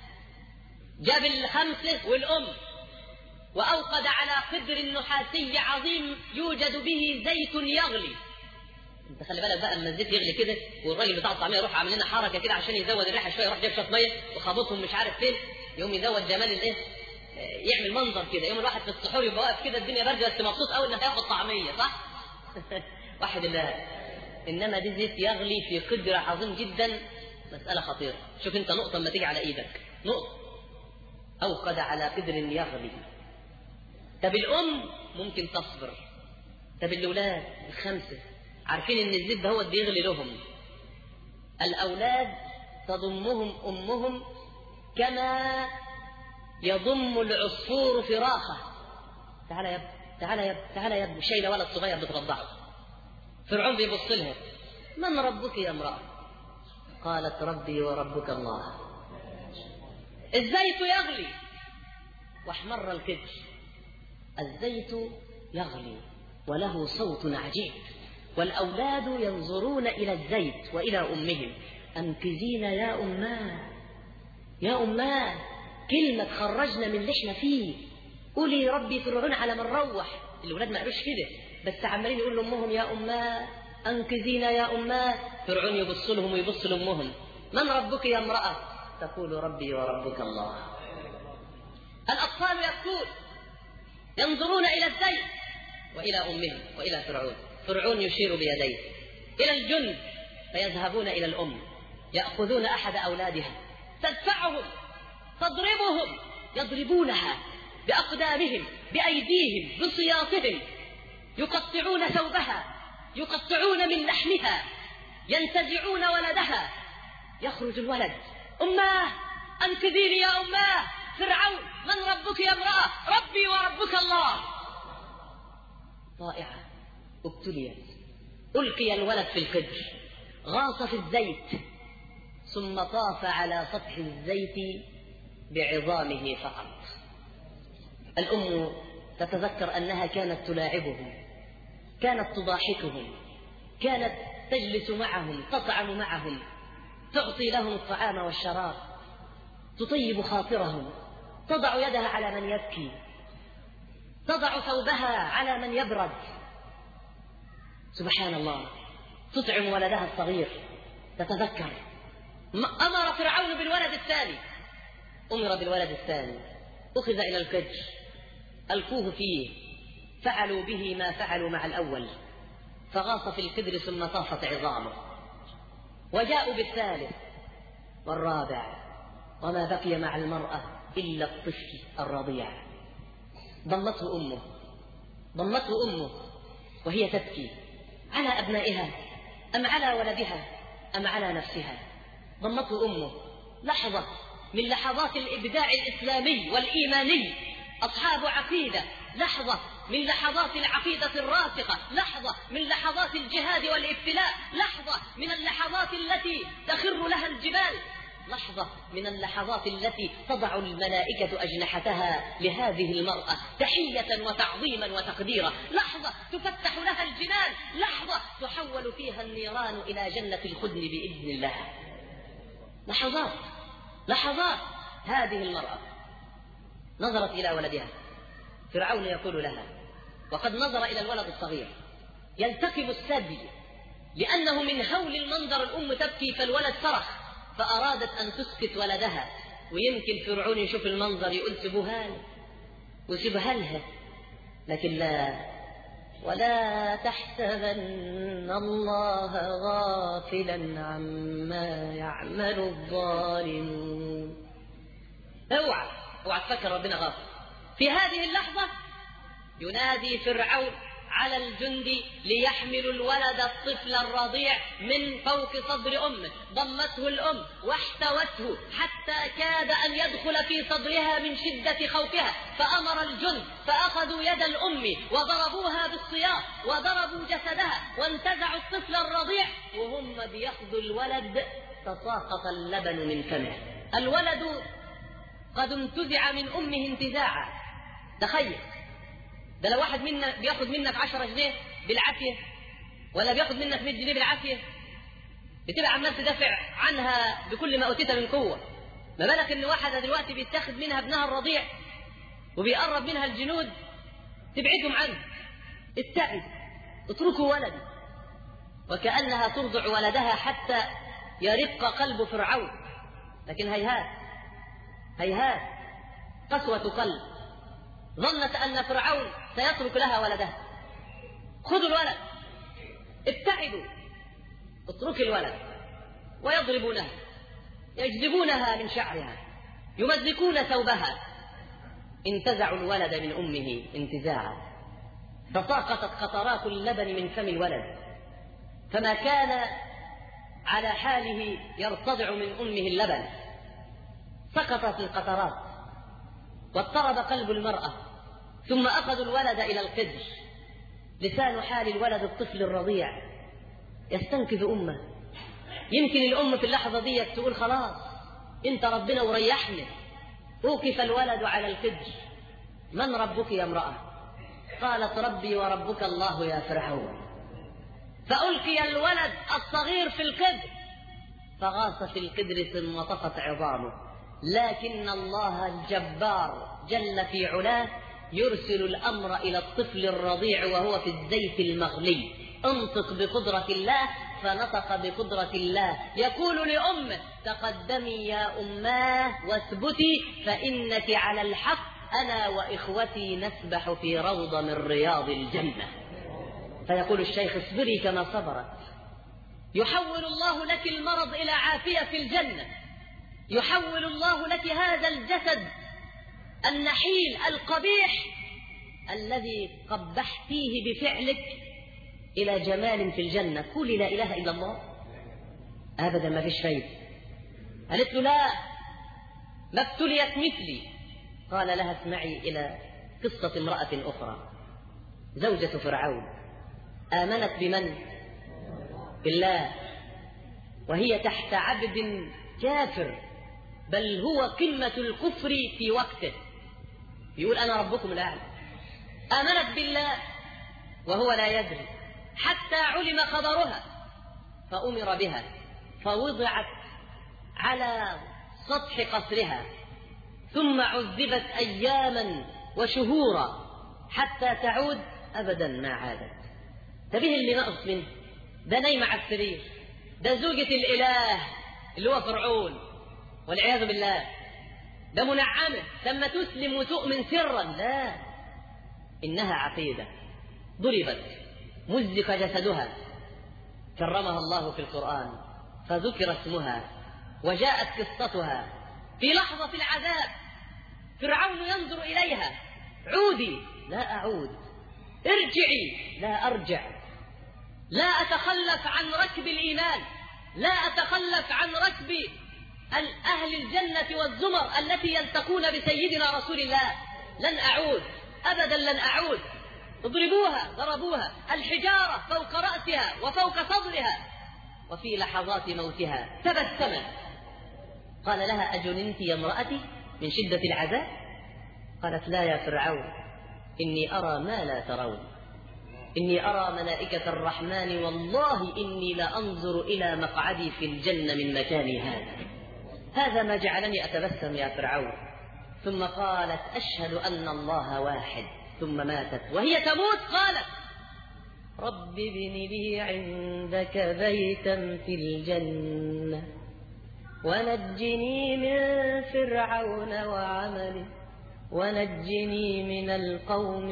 جاب الخمسة والأم وأوقد على قدر نحاسي عظيم يوجد به زيت يغلي انت خلي بالك بقى اما الزيت يغلي كده والراجل بتاع الطعميه يروح عامل لنا حركه كده عشان يزود الريحه شويه يروح جايب شويه ميه وخابطهم مش عارف فين يقوم يزود جمال الايه يعمل منظر كده يوم الواحد في السحور يبقى واقف كده الدنيا بارده بس مبسوط قوي انه هياخد طعميه صح؟ واحد الله انما دي زيت يغلي في قدر عظيم جدا مساله خطيره شوف انت نقطه لما تيجي على ايدك نقطه اوقد على قدر يغلي طب الام ممكن تصبر طب الاولاد الخمسه عارفين ان الزيت ده هو اللي بيغلي لهم الاولاد تضمهم امهم كما يضم العصفور فراخه تعالى يا ابني تعالى يا ابني تعالى يا ابني شايله ولد صغير بترضعه فرعون بيبص لها من ربك يا امراه قالت ربي وربك الله الزيت يغلي واحمر الكبش الزيت يغلي وله صوت عجيب والأولاد ينظرون إلى الزيت وإلى أمهم أنقذينا يا أماه يا أماه كلمة تخرجنا من اللي احنا فيه قولي ربي فرعون على ما نروح الولاد ما قالوش كده بس عمالين يقولوا لأمهم يا أماه أنقذينا يا أماه فرعون يبص لهم ويبص لأمهم من ربك يا امرأة تقول ربي وربك الله الأطفال يبكون ينظرون إلى الزيت وإلى أمهم وإلى فرعون فرعون يشير بيديه إلى الجند فيذهبون إلى الأم يأخذون أحد أولادها تدفعهم تضربهم يضربونها بأقدامهم بأيديهم بسياطهم يقطعون ثوبها يقطعون من لحمها ينتزعون ولدها يخرج الولد أماه أنقذيني يا أماه فرعون من ربك يا امرأة ربي وربك الله طائعة ابتليت ألقي الولد في القدر غاص في الزيت ثم طاف على سطح الزيت بعظامه فقط الأم تتذكر أنها كانت تلاعبهم كانت تضاحكهم كانت تجلس معهم تطعم معهم تعطي لهم الطعام والشراب تطيب خاطرهم تضع يدها على من يبكي تضع ثوبها على من يبرد سبحان الله تطعم ولدها الصغير تتذكر أمر فرعون بالولد الثاني أمر بالولد الثاني أخذ إلى الكدر ألقوه فيه فعلوا به ما فعلوا مع الأول فغاص في الكدر ثم طافت عظامه وجاءوا بالثالث والرابع وما بقي مع المرأة إلا الطفل الرضيع ضمته أمه ضمته أمه وهي تبكي على أبنائها أم على ولدها أم على نفسها ضمته أمه لحظة من لحظات الإبداع الإسلامي والإيماني أصحاب عقيدة لحظة من لحظات العقيدة الراسخة لحظة من لحظات الجهاد والابتلاء لحظة من اللحظات التي تخر لها الجبال لحظة من اللحظات التي تضع الملائكة أجنحتها لهذه المرأة تحية وتعظيما وتقديرا لحظة تفتح لها الجنان لحظة تحول فيها النيران إلى جنة الخدن بإذن الله لحظات لحظات هذه المرأة نظرت إلى ولدها فرعون يقول لها وقد نظر إلى الولد الصغير يلتقم الثدي لأنه من هول المنظر الأم تبكي فالولد صرخ فأرادت أن تسكت ولدها ويمكن فرعون يشوف المنظر يقول سيبوها وسيبها لها لكن لا ولا تحسبن الله غافلا عما يعمل الظالمون اوعى اوعى تفكر ربنا غافل في هذه اللحظة ينادي فرعون على الجند ليحملوا الولد الطفل الرضيع من فوق صدر امه ضمته الام واحتوته حتى كاد ان يدخل في صدرها من شده خوفها فامر الجند فاخذوا يد الام وضربوها بالسياط وضربوا جسدها وانتزعوا الطفل الرضيع وهم بياخذوا الولد تساقط اللبن من فمه الولد قد انتزع من امه انتزاعا تخيل ده لو واحد منا بياخد منك 10 جنيه بالعافيه ولا بياخد منك 100 جنيه بالعافيه بتبقى عمال تدافع عنها بكل ما اوتيت من قوه ما بالك ان واحده دلوقتي بيتاخد منها ابنها الرضيع وبيقرب منها الجنود تبعدهم عنه ابتعد اتركوا ولدي وكانها ترضع ولدها حتى يرق قلب فرعون لكن هيهات هيهات قسوه قلب ظنت أن فرعون سيترك لها ولدها خذوا الولد ابتعدوا اتركي الولد ويضربونها يجذبونها من شعرها يمزقون ثوبها انتزعوا الولد من أمه انتزاعا فساقطت قطرات اللبن من فم الولد فما كان على حاله يرتضع من أمه اللبن سقطت القطرات واضطرب قلب المرأة ثم أخذوا الولد إلى القدر لسان حال الولد الطفل الرضيع يستنقذ أمه يمكن الأم في اللحظة دي تقول خلاص أنت ربنا وريحني أوقف الولد على القدر من ربك يا امرأة قالت ربي وربك الله يا فرعون فألقي الولد الصغير في القدر فغاص في القدر ثم طفت عظامه لكن الله الجبار جل في علاه يرسل الامر الى الطفل الرضيع وهو في الزيت المغلي انطق بقدره الله فنطق بقدره الله يقول لامه تقدمي يا اماه واثبتي فانك على الحق انا واخوتي نسبح في روضه من رياض الجنه فيقول الشيخ اصبري كما صبرت يحول الله لك المرض الى عافيه في الجنه يحول الله لك هذا الجسد النحيل القبيح الذي قبحتيه بفعلك إلى جمال في الجنة قولي لا إله إلا الله أبدا ما فيش فايدة قالت له لا ما ابتليت مثلي قال لها اسمعي إلى قصة امرأة أخرى زوجة فرعون آمنت بمن؟ بالله وهي تحت عبد كافر بل هو قمة الكفر في وقته يقول أنا ربكم الأعلى آمنت بالله وهو لا يدري حتى علم خبرها فأمر بها فوضعت على سطح قصرها ثم عذبت أياما وشهورا حتى تعود أبدا ما عادت تبيه اللي نقص منه ده نايم على السرير ده زوجة الإله اللي هو فرعون والعياذ بالله ده منعمة لما تسلم وتؤمن سرا لا إنها عقيدة ضربت مزق جسدها كرمها الله في القرآن فذكر اسمها وجاءت قصتها في لحظة العذاب فرعون ينظر إليها عودي لا أعود ارجعي لا أرجع لا أتخلف عن ركب الإيمان لا أتخلف عن ركب أهل الجنة والزمر التي يلتقون بسيدنا رسول الله لن أعود أبدا لن أعود اضربوها ضربوها الحجارة فوق رأسها وفوق صدرها وفي لحظات موتها تبسمت قال لها أجننت يا امرأتي من شدة العذاب قالت لا يا فرعون إني أرى ما لا ترون إني أرى ملائكة الرحمن والله إني لأنظر إلى مقعدي في الجنة من مكاني هذا هذا ما جعلني أتبسم يا فرعون ثم قالت أشهد أن الله واحد ثم ماتت وهي تموت قالت رب ابن لي عندك بيتا في الجنة ونجني من فرعون وعمله ونجني من القوم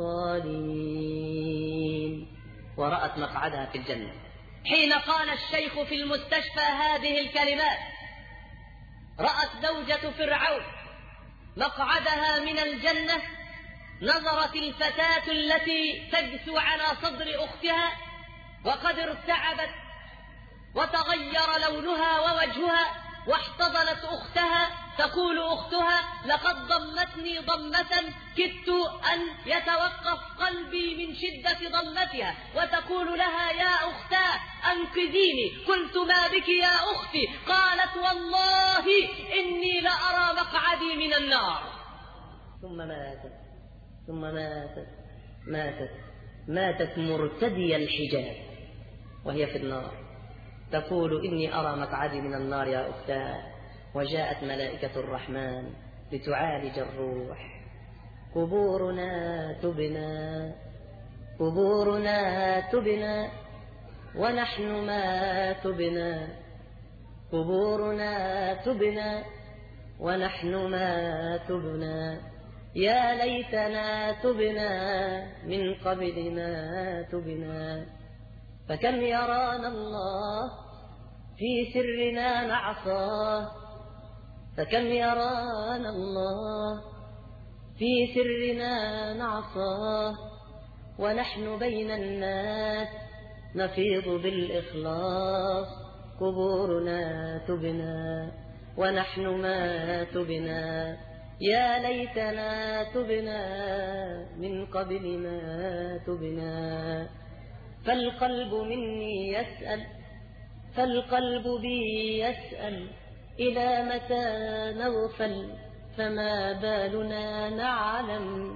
الظالمين ورأت مقعدها في الجنة حين قال الشيخ في المستشفى هذه الكلمات رأت زوجة فرعون مقعدها من الجنة نظرت الفتاة التي تجثو على صدر أختها وقد ارتعبت وتغير لونها ووجهها واحتضنت أختها تقول أختها لقد ضمتني ضمة كدت أن يتوقف قلبي من شدة ضمتها وتقول لها يا أختاه أنقذيني قلت ما بك يا أختي قالت والله إني لأرى مقعدي من النار ثم ماتت ثم ماتت ماتت ماتت مرتدي الحجاب وهي في النار تقول إني أرى مقعدي من النار يا أختاه وجاءت ملائكة الرحمن لتعالج الروح قبورنا تبنى قبورنا تبنى ونحن ما تبنى قبورنا تبنى ونحن ما تبنى يا ليتنا تبنى من قبل ما تبنى فكم يرانا الله في سرنا نعصاه فكم يرانا الله في سرنا نعصاه ونحن بين الناس نفيض بالإخلاص قبورنا تبنى ونحن ما تبنى يا ليتنا تبنى من قبل ما تبنى فالقلب مني يسأل فالقلب بي يسأل إلى متى نغفل فما بالنا نعلم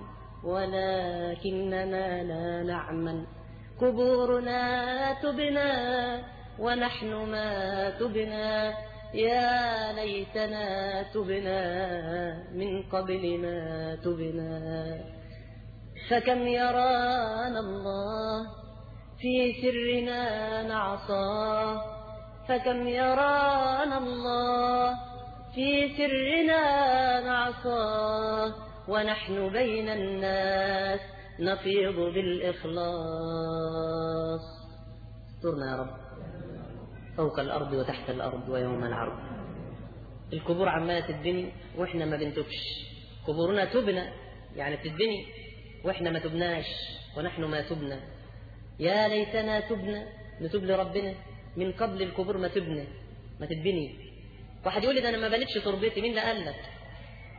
ولكننا لا نعمل قبورنا تبنى ونحن ما تبنى يا ليتنا تبنى من قبل ما تبنى فكم يرانا الله في سرنا نعصاه فكم يرانا الله في سرنا نعصاه ونحن بين الناس نفيض بالإخلاص استرنا يا رب فوق الأرض وتحت الأرض ويوم العرض القبور عمالة تتبني وإحنا ما بنتبش قبورنا تبنى يعني تتبني وإحنا ما تبناش ونحن ما تبنى يا ليتنا تبنى نتوب لربنا من قبل القبور ما تبنى ما تتبني واحد يقول لي ده انا ما بنيتش تربتي مين اللي قال لك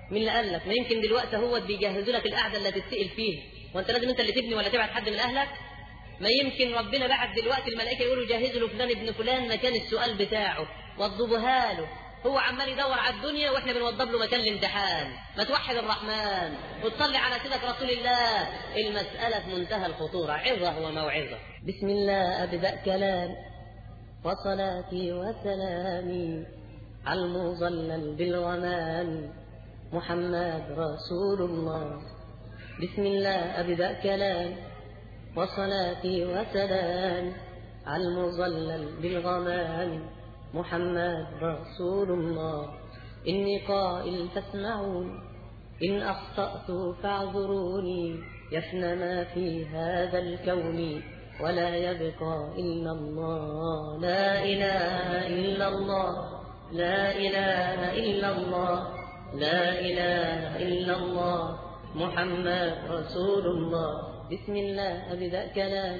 مين اللي قال لك ما يمكن دلوقتي هو بيجهزوا لك القعده اللي هتتسال فيها وانت لازم انت اللي تبني ولا تبعت حد من اهلك ما يمكن ربنا بعت دلوقتي الملائكه يقولوا جهزوا له فلان ابن فلان مكان السؤال بتاعه وضبوها له هو عمال يدور على الدنيا واحنا بنوضب له مكان الامتحان ما توحد الرحمن وتصلي على سيدك رسول الله المسألة في منتهى الخطورة عظة وموعظة بسم الله أبدأ كلام وصلاتي وسلامي على المظلل بالغمام محمد رسول الله بسم الله أبدأ كلام وصلاتي وسلام على المظلل بالغمام محمد رسول الله إني قائل فاسمعون إن أخطأت فاعذروني يفنى ما في هذا الكون ولا يبقى إلا الله لا إله إلا الله لا إله إلا الله لا إله إلا الله محمد رسول الله بسم الله أبدأ كلام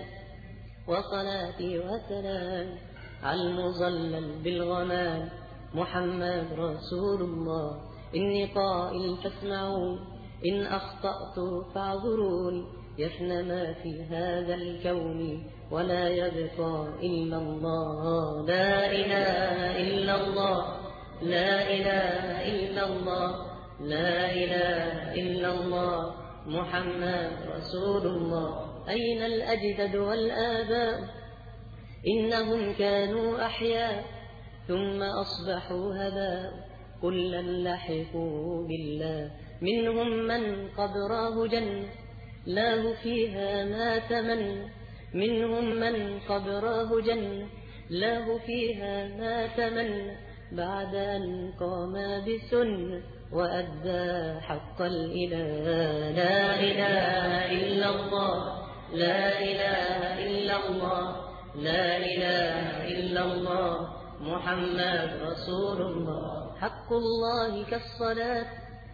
وصلاتي وسلام على المظلل بالغمام محمد رسول الله إني قائل فاسمعون إن أخطأت فاعذروني يفنى ما في هذا الكون ولا يبقى إلا الله لا إله إلا الله لا إله إلا الله لا إله إلا الله محمد رسول الله أين الأجدد والآباء إنهم كانوا أحياء ثم أصبحوا هباء كلا لحقوا بالله منهم من قد راه جنة لاه فيها ما تمنى منهم من قد راه جنة لاه فيها ما تمنى بعد أن قام بسنة وأدى حق الإله لا إله إلا الله لا إله إلا الله لا إله إلا الله محمد رسول الله حق الله كالصلاة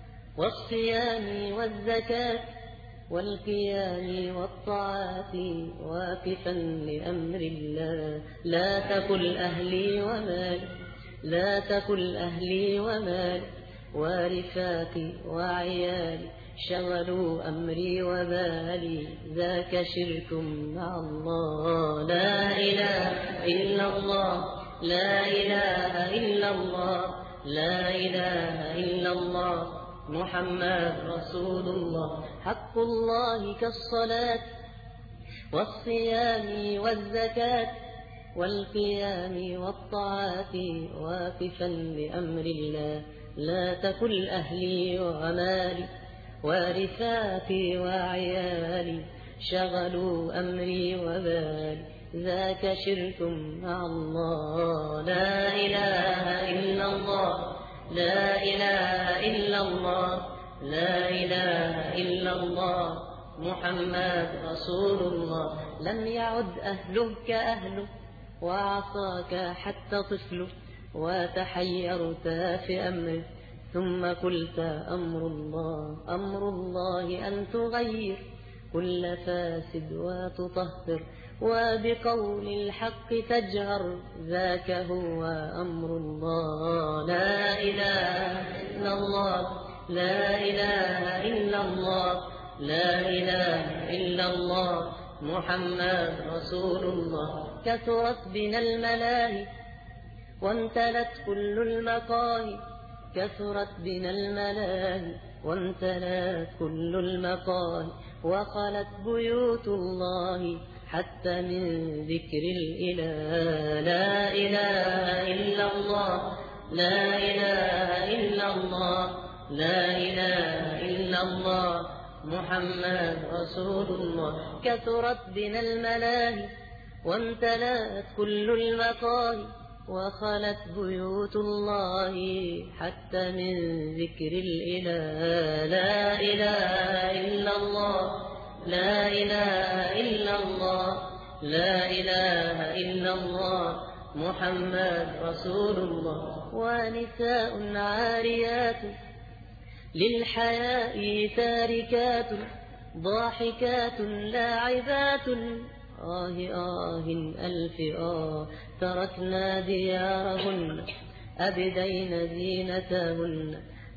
والصيام والزكاة والقيام والطاعات واقفا لأمر الله لا تكل أهلي ومال لا تكل أهلي ومال وارثاتي وعيالي شغلوا أمري وبالي ذاك شرك مع الله لا إله إلا الله لا إله إلا الله لا إله إلا الله محمد رسول الله حق الله كالصلاة والصيام والزكاة والقيام والطاعات واقفا لأمر الله لا تكل أهلي ومالي وارثاتي وعيالي شغلوا أمري وبالي ذاك شرك مع الله لا إله إلا الله لا إله إلا الله لا إله إلا الله محمد رسول الله لم يعد أهله كأهله وعصاك حتى طفله وتحيرت في أمره ثم قلت أمر الله أمر الله أن تغير كل فاسد وتطهر وبقول الحق تجهر ذاك هو أمر الله لا إله إلا الله لا إله إلا الله لا إله إلا الله محمد رسول الله كثرت بنا الملاهي وامتلت كل المقاهي كثرت بنا الملاهي وامتلت كل المقاهي وخلت بيوت الله حتى من ذكر الإله لا إله إلا الله لا إله إلا الله لا إله إلا الله محمد رسول الله كثرت بنا الملاهي وامتلأت كل المقاهي وخلت بيوت الله حتى من ذكر الإله لا إله إلا الله لا إله إلا الله لا إله إلا الله محمد رسول الله ونساء عاريات للحياء تاركات ضاحكات لاعبات آه آه ألف آه تركنا ديارهن أبدين زينتهن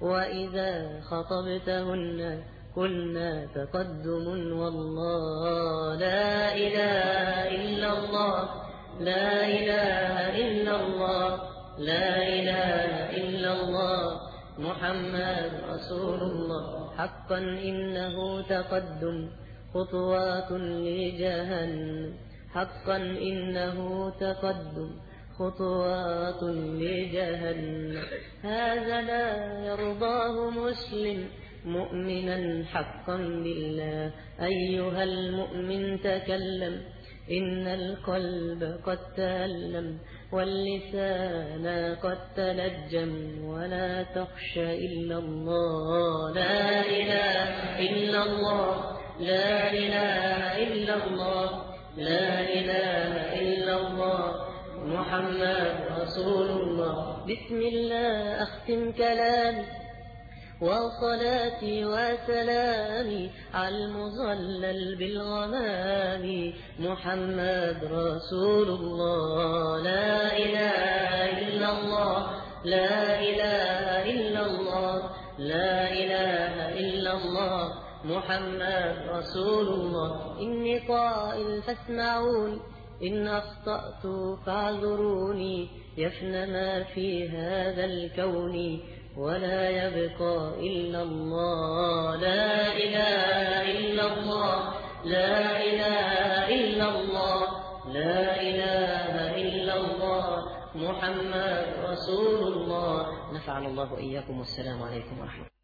وإذا خطبتهن قلنا تقدم والله لا إله إلا الله لا إله إلا الله لا إله إلا الله محمد رسول الله حقا إنه تقدم خطوات لجهنم حقا إنه تقدم خطوات لجهنم هذا لا يرضاه مسلم مؤمنا حقا بالله أيها المؤمن تكلم إن القلب قد تألم واللسان قد تلجم ولا تخش إلا الله لا إله إلا الله لا إله إلا الله لا إله إلا الله محمد رسول الله بسم الله أختم كلامي وصلاتي وسلامي على المظلل بالغمام محمد رسول الله لا إله إلا الله لا إله إلا الله لا إله إلا الله محمد رسول الله إني قائل فاسمعوني إن أخطأت فاعذروني يفنى ما في هذا الكون ولا يبقى إلا الله لا إله إلا الله لا إله إلا الله لا إله إلا الله محمد رسول الله نفعل الله إياكم والسلام عليكم ورحمة الله